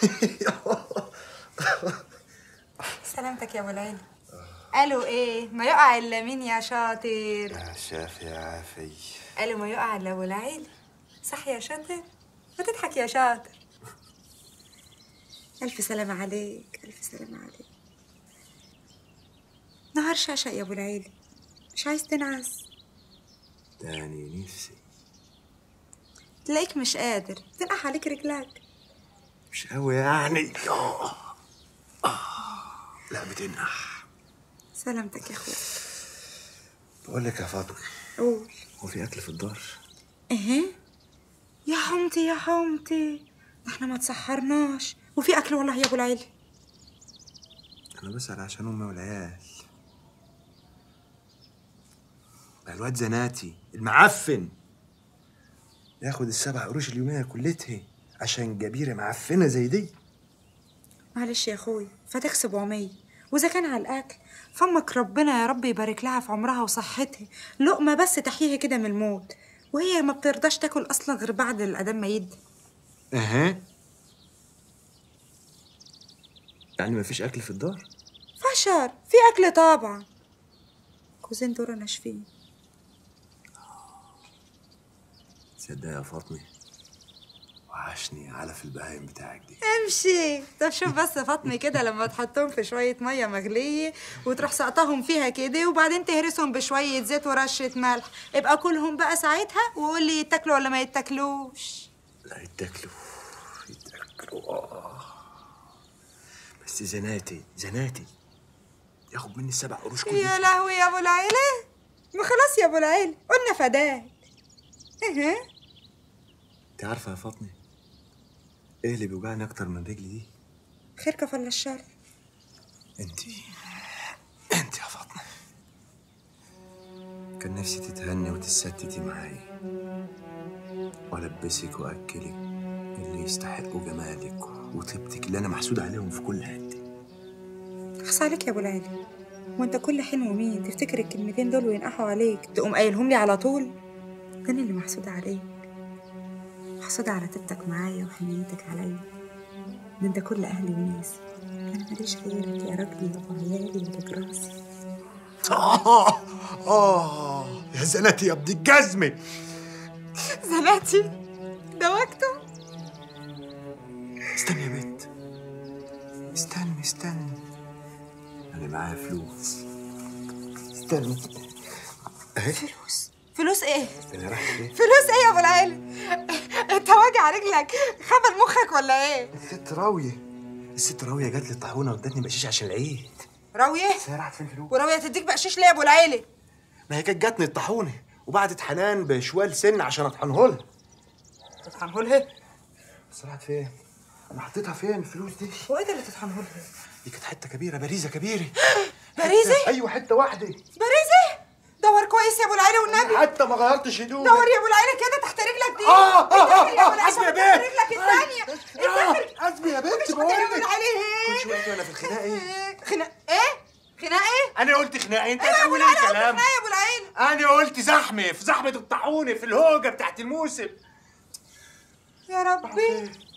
سلامتك يا ابو العيلة قالوا ايه ما يقع الا مين يا شاطر يا شاف يا عافي قالوا ما يقع الا ابو العيلة صح يا شاطر ما تضحك يا شاطر الف سلامة عليك الف سلامة عليك نهار شاشة يا ابو العيلة مش عايز تنعس تاني نفسي تلاقيك مش قادر تنقح عليك رجلك مش قوي يعني آه. آه. لا بتنقح سلامتك يا اخويا بقول لك يا فاطمه قول هو في اكل في الدار ايه يا حمتي يا حمتي احنا ما تسحرناش وفي اكل والله يا ابو العيلة انا بسأل عشان امي والعيال بقى الواد زناتي المعفن ياخد السبع قروش اليوميه كلتها عشان جبيره معفنه زي دي معلش يا اخوي فاتك 700 واذا كان على الاكل فمك ربنا يا رب يبارك لها في عمرها وصحتها لقمه بس تحييها كده من الموت وهي ما بترضاش تاكل اصلا غير بعد الاذان ما يدي اها يعني مفيش اكل في الدار فشر في اكل طبعا كوزين دول ناشفين تصدق يا فاطمه وحشني علف البهايم بتاعك دي امشي طب شوف بس فاطمه كده لما تحطهم في شويه ميه مغليه وتروح سقطهم فيها كده وبعدين تهرسهم بشويه زيت ورشه ملح ابقى كلهم بقى ساعتها وقول لي يتاكلوا ولا ما يتاكلوش لا يتاكلوا يتاكلوا اه بس زناتي زناتي ياخد مني السبع قروش كل يا لهوي يا ابو العيله ما خلاص يا ابو العيله قلنا فداك اها انت عارفه يا فاطمه ايه اللي بيوجعني اكتر من رجلي دي خير كفل الشر انت انت يا فاطمه كان نفسي تتهني وتتستتي معايا والبسك واكلك اللي يستحقوا جمالك وطيبتك اللي انا محسود عليهم في كل حته اخص عليك يا ابو العيله وانت كل حين ومين تفتكر الكلمتين دول وينقحوا عليك تقوم قايلهم لي على طول ده انا اللي محسوده عليك محسوده على طيبتك معايا وحنيتك عليا ده انت كل اهلي وناسي انا ماليش غيرك يا راجلي يا ابو عيالي يا راسي اه اه يا زناتي يا ابن الجزمه زناتي ده وقته استني يا بنت استني استني انا معايا فلوس استني اهي فلوس فلوس ايه انا رايح فين فلوس ايه يا ابو العيله انت واجع رجلك خبل مخك ولا ايه الست راويه الست راويه جات لي الطاحونه وادتني بقشيش عشان العيد راويه بس هي راحت فين الفلوس وراويه تديك بقشيش ليه يا ابو العيله ما هي كانت جاتني الطاحونه وبعدت حنان بشوال سن عشان اطحنه لها تطحنهولها بس راحت فين انا حطيتها فين الفلوس دي هو ايه ده اللي تطحنهولها دي كانت حته كبيره باريزه كبيره باريزه ايوه حته واحده باريزه دور كويس يا ابو العيله والنبي حتى ما غيرتش هدومي دور يا ابو العيله كده تحت رجلك دي اه اه اه يا أبو اه العيلة، حسبي يا تحت بنت رجلك الثانيه آه، حسبي يا بنت مش بقول يا ابو لك العيله كل شويه وانا في الخناقه ايه خناق ايه خناق ايه انا قلت خناقه انت ايوه يا ابو هتقول ايه العيله قلت كلام خناق يا ابو العيله انا قلت زحمه في زحمه الطاحونه في الهوجه بتاعت الموسم يا ربي